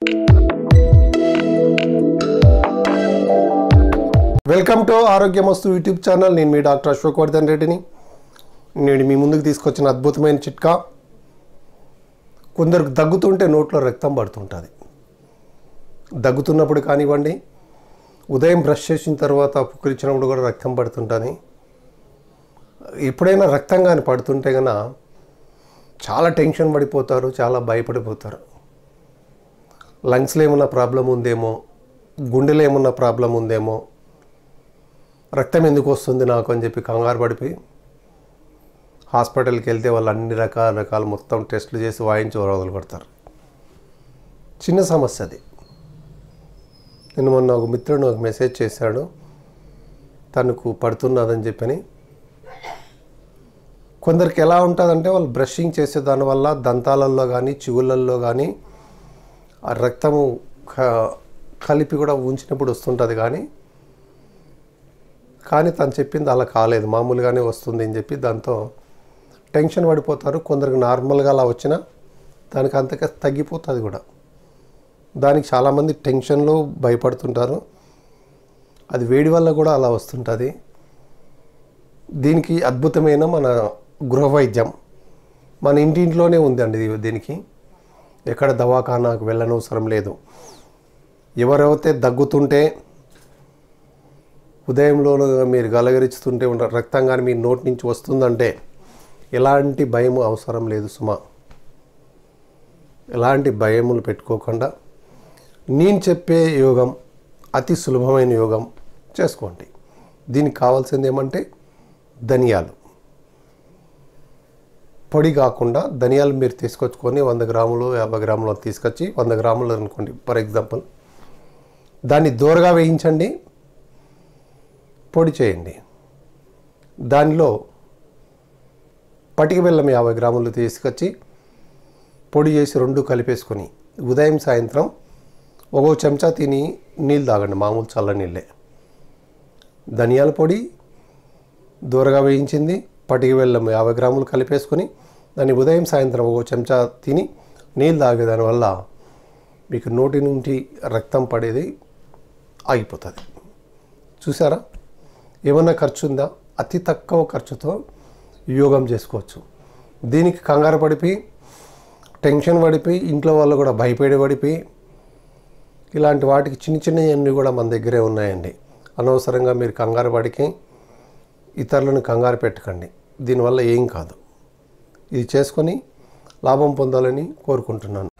welcome to Arogyamastu YouTube channel నేను మీ doctor Ashok Vardhan రెడ్డిని నేను మీ ముందుకు తీసుకొచ్చిన అద్భుతమైన చిట్కా కొందరికి దగ్గుతుంటే నోట్లో రక్తం పడుతుంటుంది దగ్గుతున్నప్పుడు కానివ్వండి ఉదయం బ్రష్ చేసిన తర్వాత పుక్కిరించినప్పుడు కూడా రక్తం పడుతుంటుంది ఎప్పుడైనా రక్తం కానీ పడుతుంటే కనుక చాలా టెన్షన్ పడిపోతారు చాలా భయపడిపోతారు లంగ్స్లో ఏమన్నా ప్రాబ్లం ఉందేమో గుండెలో ఏమన్నా ప్రాబ్లం ఉందేమో రక్తం ఎందుకు వస్తుంది నాకు అని చెప్పి కంగారు పడిపోయి హాస్పిటల్కి వెళ్తే వాళ్ళు అన్ని రకాల రకాల మొత్తం టెస్టులు చేసి వాయించి వదలు కొడతారు చిన్న సమస్య అది నేను మొన్న ఒక మిత్రుడు ఒక మెసేజ్ చేశాడు తనకు పడుతున్నదని చెప్పని కొందరికి ఎలా ఉంటుందంటే వాళ్ళు బ్రషింగ్ చేసే దానివల్ల దంతాలలో కానీ చెవులల్లో కానీ ఆ రక్తము క- కలిపి కూడా ఉంచినప్పుడు వస్తుంటుంది కానీ కానీ తను చెప్పింది అలా కాలేదు మామూలుగానే వస్తుంది అని చెప్పి దాంతో టెన్షన్ పడిపోతారు కొందరికి నార్మల్గా అలా వచ్చినా దానికి అంతగా తగ్గిపోతుంది కూడా దానికి చాలామంది టెన్షన్లో భయపడుతుంటారు అది వేడి వల్ల కూడా అలా వస్తుంటుంది దీనికి అద్భుతమైన మన గృహ వైద్యం మన ఇంటింట్లోనే ఉందండి ఇది- దీనికి ఎక్కడ దవాఖానాకు వెళ్ళనవసరం లేదు ఎవరైతే దగ్గుతుంటే ఉదయంలో మీరు గలగరిస్తుంటే ఉన్న రక్తం కానీ మీ నోటి నుంచి వస్తుందంటే ఎలాంటి భయం అవసరం లేదు సుమా ఎలాంటి భయములు పెట్టుకోకుండా నేను చెప్పే యోగం అతి సులభమైన యోగం చేసుకోండి దీనికి కావాల్సింది ఏమంటే ధనియాలు పొడి కాకుండా ధనియాలు మీరు తీసుకొచ్చుకొని వంద గ్రాములు యాభై గ్రాములు తీసుకొచ్చి వంద గ్రాములు అనుకోండి ఫర్ ఎగ్జాంపుల్ దాన్ని దూరగా వేయించండి పొడి చేయండి దానిలో పటిక బెల్లం యాభై గ్రాములు తీసుకొచ్చి పొడి చేసి రెండు కలిపేసుకొని ఉదయం సాయంత్రం ఒక్కో చెంచా తిని నీళ్ళు తాగండి మామూలు చల్ల నీళ్ళే ధనియాల పొడి దూరగా వేయించింది పటిక బెల్లం యాభై గ్రాములు కలిపేసుకొని దాన్ని ఉదయం సాయంత్రం ఒక చెంచా తిని నీళ్ళు తాగే దానివల్ల మీకు నోటి నుండి రక్తం పడేది ఆగిపోతుంది చూసారా ఏమన్నా ఖర్చు ఉందా అతి తక్కువ ఖర్చుతో యోగం చేసుకోవచ్చు దీనికి కంగారు పడిపోయి టెన్షన్ పడిపోయి ఇంట్లో వాళ్ళు కూడా భయపడి పడిపోయి ఇలాంటి వాటికి చిన్న చిన్నవన్నీ కూడా మన దగ్గరే ఉన్నాయండి అనవసరంగా మీరు కంగారు పడికి ఇతరులను కంగారు పెట్టకండి దీనివల్ల ఏం కాదు ఇది చేసుకొని లాభం పొందాలని కోరుకుంటున్నాను